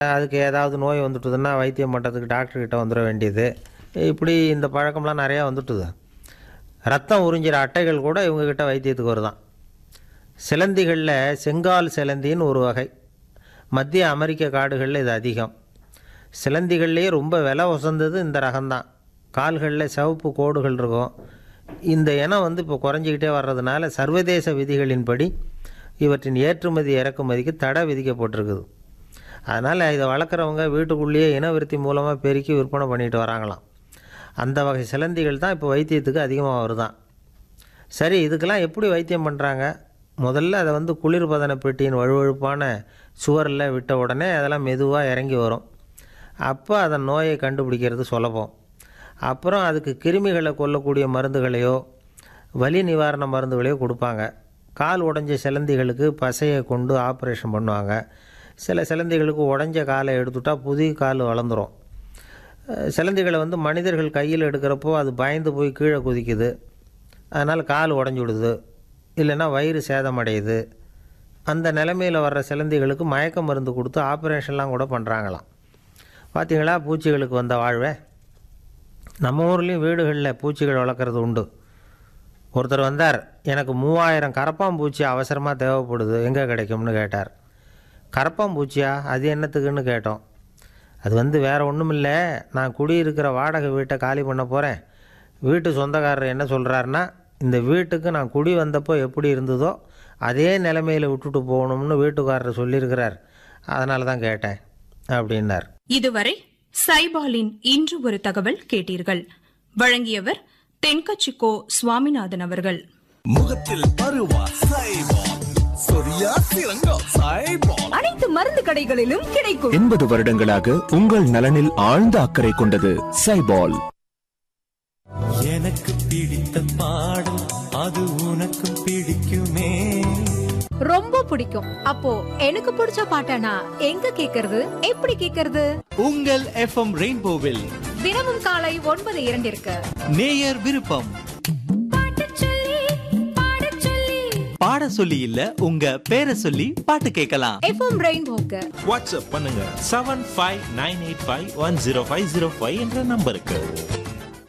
அதுக்கு ஏதாவது நோய் வந்துட்டுதுன்னா வைத்தியம் பண்ணுறதுக்கு டாக்டர்கிட்ட வந்துட வேண்டியது இப்படி இந்த பழக்கம்லாம் நிறையா வந்துட்டுது ரத்தம் உறிஞ்சிற அட்டைகள் கூட இவங்கக்கிட்ட வைத்தியத்துக்கு வருதான் சிலந்திகளில் செங்கால் சிலந்தின்னு ஒரு வகை மத்திய அமெரிக்க காடுகளில் இது அதிகம் சிலந்திகள்லேயே ரொம்ப விலை உசந்தது இந்த ரகம்தான் கால்களில் சிவப்பு கோடுகள் இருக்கும் இந்த இனம் வந்து இப்போ குறைஞ்சிக்கிட்டே வர்றதுனால சர்வதேச விதிகளின்படி இவற்றின் ஏற்றுமதி இறக்குமதிக்கு தடை விதிக்கப்பட்டிருக்குது அதனால் இதை வளர்க்குறவங்க வீட்டுக்குள்ளேயே இனவிருத்தி மூலமாக பெருக்கி விற்பனை பண்ணிட்டு வராங்களாம் அந்த வகை சிலந்திகள் தான் இப்போ வைத்தியத்துக்கு அதிகமாக வருதான் சரி இதுக்கெல்லாம் எப்படி வைத்தியம் பண்ணுறாங்க முதல்ல அதை வந்து குளிர்பதன பெட்டியின் வழுவழுப்பான சுவரில் விட்ட உடனே அதெல்லாம் மெதுவாக இறங்கி வரும் அப்போ அதன் நோயை கண்டுபிடிக்கிறது சுலபம் அப்புறம் அதுக்கு கிருமிகளை கொல்லக்கூடிய மருந்துகளையோ வலி நிவாரண மருந்துகளையோ கொடுப்பாங்க கால் உடைஞ்ச சிலந்திகளுக்கு பசையை கொண்டு ஆப்ரேஷன் பண்ணுவாங்க சில சிலந்திகளுக்கு உடைஞ்ச காலை எடுத்துட்டா புதிய கால் வளர்ந்துரும் அஹ் சிலந்திகளை வந்து மனிதர்கள் கையில் எடுக்கிறப்போ அது பயந்து போய் கீழே குதிக்குது அதனால் கால் உடஞ்சி விடுது இல்லைன்னா வயிறு சேதமடையுது அந்த நிலைமையில் வர்ற சிலந்திகளுக்கு மயக்க மருந்து கொடுத்து ஆப்ரேஷன்லாம் கூட பண்ணுறாங்களாம் பார்த்தீங்களா பூச்சிகளுக்கு வந்த வாழ்வே நம்ம ஊர்லேயும் வீடுகளில் பூச்சிகள் வளர்க்குறது உண்டு ஒருத்தர் வந்தார் எனக்கு மூவாயிரம் கரப்பாம்பூச்சி அவசரமாக தேவைப்படுது எங்கே கிடைக்கும்னு கேட்டார் கரப்பாம்பூச்சியா அது என்னத்துக்குன்னு கேட்டோம் அது வந்து வேறு ஒன்றும் இல்லை நான் குடியிருக்கிற வாடகை வீட்டை காலி பண்ண போகிறேன் வீட்டு சொந்தக்காரர் என்ன சொல்கிறாருன்னா இந்த வீட்டுக்கு நான் குடி வந்தப்போ எப்படி இருந்ததோ அதே நிலைமையில் விட்டுட்டு போகணும்னு வீட்டுக்காரர் சொல்லியிருக்கிறார் அதனால தான் கேட்டேன் அப்படின்னார் இதுவரை சைபாலின் இன்று ஒரு தகவல் கேட்டீர்கள் வழங்கியவர் தென்கச்சிக்கோ சுவாமிநாதன் அவர்கள் முகத்தில் பருவா சைபால் சொரியா சிறங்கோ சைபால் அனைத்து மருந்து கடைகளிலும் கிடைக்கும் எண்பது வருடங்களாக உங்கள் நலனில் ஆழ்ந்த அக்கறை கொண்டது சைபால் எனக்கு பிடித்த பாடல் அது உனக்கும் பிடிக்குமே ரொம்ப பிடிக்கும் அப்போ எனக்கு பிடிச்ச பாட்டனா எங்க கேக்குறது எப்படி கேக்குறது உங்கள் எஃப்எம் ரெயின்போவில் தினமும் காலை ஒன்பது இரண்டிற்கு நேயர் விருப்பம் பாட சொல்லி இல்ல உங்க பேரை சொல்லி பாட்டு கேட்கலாம் எஃப்எம் ரெயின்போக்கு வாட்ஸ்அப் பண்ணுங்க seven five nine eight five one zero five zero five என்ற நம்பருக்கு